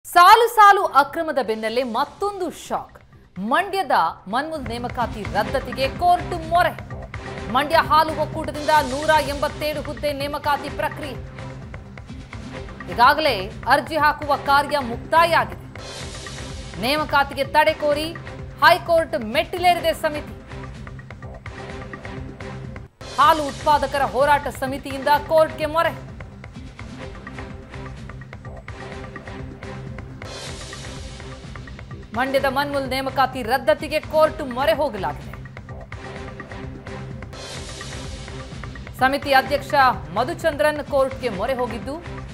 ಸಾಲು ಸಾಲು ಅಕ್ರಮದ ಬೆನ್ನಲ್ಲೇ ಮತ್ತೊಂದು ಶಾಕ್ ಮಂಡ್ಯದ ಮನ್ಮುಲ್ ನೇಮಕಾತಿ ರದ್ದತಿಗೆ ಕೋರ್ಟ್ ಮೊರೆ ಮಂಡ್ಯ ಹಾಲು ಒಕ್ಕೂಟದಿಂದ ನೂರ ಎಂಬತ್ತೇಳು ಹುದ್ದೆ ನೇಮಕಾತಿ ಪ್ರಕ್ರಿಯೆ ಈಗಾಗಲೇ ಅರ್ಜಿ ಹಾಕುವ ಕಾರ್ಯ ಮುಕ್ತಾಯ ಆಗಿದೆ ನೇಮಕಾತಿಗೆ ತಡೆ ಕೋರಿ ಹೈಕೋರ್ಟ್ ಮೆಟ್ಟಿಲೇರಿದೆ ಸಮಿತಿ ಹಾಲು ಉತ್ಪಾದಕರ ಹೋರಾಟ ಸಮಿತಿಯಿಂದ ಕೋರ್ಟ್ಗೆ ಮೊರೆ ಮಂಡ್ಯದ ಮನ್ಮುಲ್ ನೇಮಕಾತಿ ರದ್ದತಿಗೆ ಕೋರ್ಟ್ ಮೊರೆ ಹೋಗಲಾಗಿದೆ ಸಮಿತಿ ಅಧ್ಯಕ್ಷ ಮಧುಚಂದ್ರನ್ ಕೋರ್ಟ್ಗೆ ಮೊರೆ ಹೋಗಿದ್ದು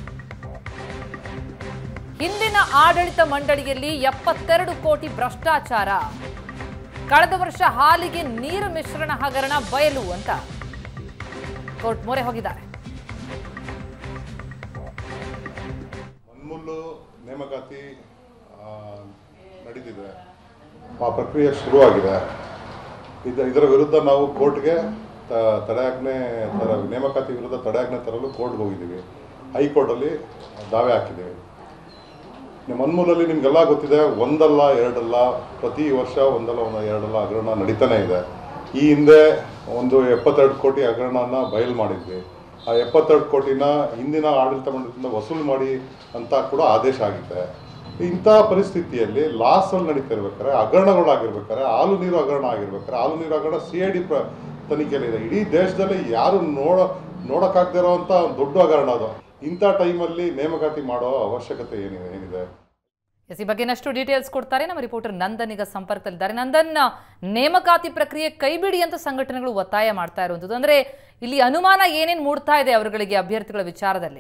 ಹಿಂದಿನ ಆಡಳಿತ ಮಂಡಳಿಯಲ್ಲಿ ಎಪ್ಪತ್ತೆರಡು ಕೋಟಿ ಭ್ರಷ್ಟಾಚಾರ ಕಳೆದ ವರ್ಷ ಹಾಲಿಗೆ ನೀರು ಮಿಶ್ರಣ ಹಗರಣ ಬಯಲು ಅಂತ ಕೋರ್ಟ್ ಮೊರೆ ಹೋಗಿದ್ದಾರೆ ಮನ್ಮೂಲು ನೇಮಕಾತಿ ಆ, ನಡೀತಿದೆ ಆ ಪ್ರಕ್ರಿಯೆ ಶುರುವಾಗಿದೆ ಇದ ಇದರ ವಿರುದ್ಧ ನಾವು ಕೋರ್ಟ್ಗೆ ತ- ತಡೆಯಾಜ್ಞೆ ತರ ನೇಮಕಾತಿ ವಿರುದ್ಧ ತಡೆಯಾಜ್ಞೆ ತರಲು ಕೋರ್ಟ್ಗೆ ಹೋಗಿದ್ದೀವಿ ಹೈಕೋರ್ಟಲ್ಲಿ ದಾವೆ ಹಾಕಿದ್ದೀವಿ ನಿಮ್ಮ ಮನ್ಮೂಲಲ್ಲಿ ನಿಮಗೆಲ್ಲ ಗೊತ್ತಿದೆ ಒಂದಲ್ಲ ಎರಡಲ್ಲ ಪ್ರತಿ ವರ್ಷ ಒಂದಲ್ಲ ಒಂದು ಎರಡಲ್ಲ ಹಗರಣ ನಡೀತಾನೆ ಇದೆ ಈ ಹಿಂದೆ ಒಂದು ಎಪ್ಪತ್ತೆರಡು ಕೋಟಿ ಹಗರಣನ ಬಯಲು ಮಾಡಿದ್ವಿ ಆ ಎಪ್ಪತ್ತೆರಡು ಕೋಟಿನ ಹಿಂದಿನ ಆಡಳಿತ ಮಂಡಳಿಯಿಂದ ವಸೂಲು ಮಾಡಿ ಅಂತ ಕೂಡ ಆದೇಶ ಆಗಿದೆ ಇಂಥ ಪರಿಸ್ಥಿತಿಯಲ್ಲಿ ಲಾಸಲ್ಲಿ ನಡೀತಾ ಇರ್ಬೇಕಾದ್ರೆ ಹಗರಣಗಳಾಗಿರ್ಬೇಕಾದ್ರೆ ಹಾಲು ನೀರು ಹಗರಣ ಆಗಿರ್ಬೇಕಾದ್ರೆ ಹಾಲು ನೀರು ಹಗರಣ ಸಿ ಐ ಡಿ ಪ್ರ ತನಿಖೆಯಲ್ಲಿದೆ ಇಡೀ ದೇಶದಲ್ಲಿ ಯಾರು ನೋಡ ನೋಡೋಕ್ಕಾಗದೇ ಇರೋವಂಥ ದೊಡ್ಡ ಹಗರಣ ಅದು ಇಂಥ ಟೈಮಲ್ಲಿ ನೇಮಕಾತಿ ಮಾಡೋ ಅವಶ್ಯಕತೆ ಏನಿದೆ ಏನಿದೆ ಎಸ್ ಈ ಬಗ್ಗೆ ಇನ್ನಷ್ಟು ಡೀಟೇಲ್ಸ್ ಕೊಡ್ತಾರೆ ನಮ್ಮ ರಿಪೋರ್ಟರ್ ನಂದನ್ ಈಗ ಸಂಪರ್ಕದಲ್ಲಿದ್ದಾರೆ ನಂದನ್ ನೇಮಕಾತಿ ಪ್ರಕ್ರಿಯೆ ಕೈಬಿಡಿ ಅಂತ ಸಂಘಟನೆಗಳು ಒತ್ತಾಯ ಮಾಡ್ತಾ ಇರುವಂಥದ್ದು ಅಂದ್ರೆ ಇಲ್ಲಿ ಅನುಮಾನ ಏನೇನು ಮೂಡ್ತಾ ಇದೆ ಅವರುಗಳಿಗೆ ಅಭ್ಯರ್ಥಿಗಳ ವಿಚಾರದಲ್ಲಿ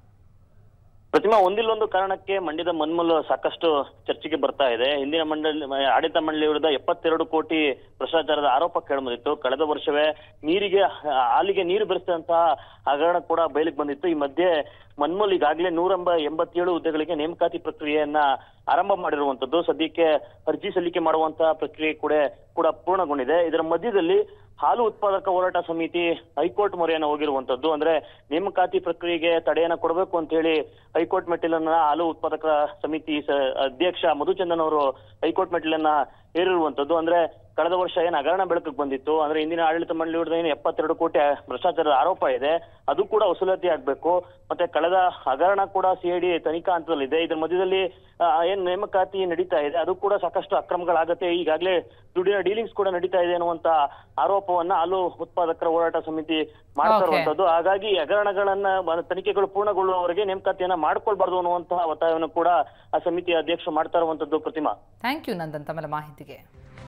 ಪ್ರತಿಮಾ ಒಂದಿಲ್ಲೊಂದು ಕಾರಣಕ್ಕೆ ಮಂಡ್ಯದ ಮನ್ಮೂಲ ಸಾಕಷ್ಟು ಚರ್ಚೆಗೆ ಬರ್ತಾ ಇದೆ ಹಿಂದಿನ ಮಂಡಳಿ ಆಡಳಿತ ಮಂಡಳಿ ವಿರುದ್ಧ ಎಪ್ಪತ್ತೆರಡು ಕೋಟಿ ಭ್ರಷ್ಟಾಚಾರದ ಆರೋಪ ಕೇಳಿಬಂದಿತ್ತು ಕಳೆದ ವರ್ಷವೇ ನೀರಿಗೆ ಹಾಲಿಗೆ ನೀರು ಬೆರೆಸಿದಂತಹ ಹಗರಣ ಕೂಡ ಬಯಲಿಗೆ ಬಂದಿತ್ತು ಈ ಮಧ್ಯೆ ಮನ್ಮೂಲ್ ಈಗಾಗಲೇ ನೂರ ಎಂಬತ್ತೇಳು ಹುದ್ದೆಗಳಿಗೆ ನೇಮಕಾತಿ ಪ್ರಕ್ರಿಯೆಯನ್ನ ಆರಂಭ ಮಾಡಿರುವಂತದ್ದು ಸದ್ಯಕ್ಕೆ ಅರ್ಜಿ ಸಲ್ಲಿಕೆ ಮಾಡುವಂತಹ ಪ್ರಕ್ರಿಯೆ ಕೂಡ ಕೂಡ ಪೂರ್ಣಗೊಂಡಿದೆ ಇದರ ಮಧ್ಯದಲ್ಲಿ ಹಾಲು ಉತ್ಪಾದಕ ಹೋರಾಟ ಸಮಿತಿ ಹೈಕೋರ್ಟ್ ಮೊರೆಯನ್ನ ಹೋಗಿರುವಂತದ್ದು ಅಂದ್ರೆ ನೇಮಕಾತಿ ಪ್ರಕ್ರಿಯೆಗೆ ತಡೆಯನ್ನ ಕೊಡಬೇಕು ಅಂತ ಹೇಳಿ ಹೈಕೋರ್ಟ್ ಮೆಟ್ಟಿಲನ್ನ ಹಾಲು ಉತ್ಪಾದಕ ಸಮಿತಿ ಸ- ಅಧ್ಯಕ್ಷ ಮಧುಚಂದನ್ ಅವರು ಹೈಕೋರ್ಟ್ ಮೆಟ್ಟಿಲನ್ನ ಏರಿರುವಂತದ್ದು ಅಂದ್ರೆ ಕಳೆದ ವರ್ಷ ಏನು ಹಗರಣ ಬೆಳಕಿಗೆ ಬಂದಿತ್ತು ಅಂದ್ರೆ ಇಂದಿನ ಆಡಳಿತ ಮಂಡಳಿ ವಿರುದ್ಧ ಏನು ಎಪ್ಪತ್ತೆರಡು ಕೋಟಿ ಭ್ರಷ್ಟಾಚಾರದ ಆರೋಪ ಇದೆ ಅದು ಕೂಡ ವಸೂಲಾತಿ ಆಗ್ಬೇಕು ಮತ್ತೆ ಕಳೆದ ಹಗರಣ ಕೂಡ ಸಿಐಡಿ ತನಿಖಾ ಹಂತದಲ್ಲಿದೆ ಇದ್ರ ಮಧ್ಯದಲ್ಲಿ ಆ, ಏನ್ ನೇಮಕಾತಿ ನಡೀತಾ ಇದೆ ಅದು ಕೂಡ ಸಾಕಷ್ಟು ಅಕ್ರಮಗಳಾಗತ್ತೆ ಈಗಾಗಲೇ ದುಡ್ಡಿನ ಡೀಲಿಂಗ್ಸ್ ಕೂಡ ನಡೀತಾ ಇದೆ ಅನ್ನುವಂತ ಆರೋಪವನ್ನ ಹಾಲು ಉತ್ಪಾದಕರ ಹೋರಾಟ ಸಮಿತಿ ಮಾಡ್ತಾ Okay. ಇರುವಂತದ್ದು ಹಾಗಾಗಿ ಹಗರಣಗಳನ್ನ ಮ- ತನಿಖೆಗಳು ಪೂರ್ಣಗೊಳ್ಳುವವರೆಗೆ ನೇಮಕಾತಿಯನ್ನ ಮಾಡ್ಕೊಳ್ಬಾರ್ದು ಅನ್ನುವಂತಹ ಒತ್ತಾಯವನ್ನು ಕೂಡ ಆ ಸಮಿತಿಯ ಅಧ್ಯಕ್ಷರು ಮಾಡ್ತಾ ಇರುವಂತದ್ದು ಪ್ರತಿಮಾ ಥ್ಯಾಂಕ್ ಯು ನಂದನ್ ತಮ್ಮೆಲ್ಲ ಮಾಹಿತಿಗೆ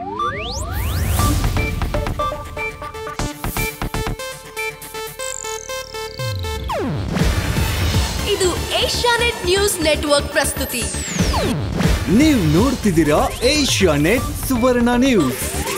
ಇದು ಏಷ್ಯಾನೆಟ್ ನ್ಯೂಸ್ ನೆಟ್ವರ್ಕ್ ಪ್ರಸ್ತುತಿ ನೀವು ನೋಡ್ತಿದ್ದೀರಾ ಏಷ್ಯಾ ನೆಟ್ ಸುವರ್ಣ ನ್ಯೂಸ್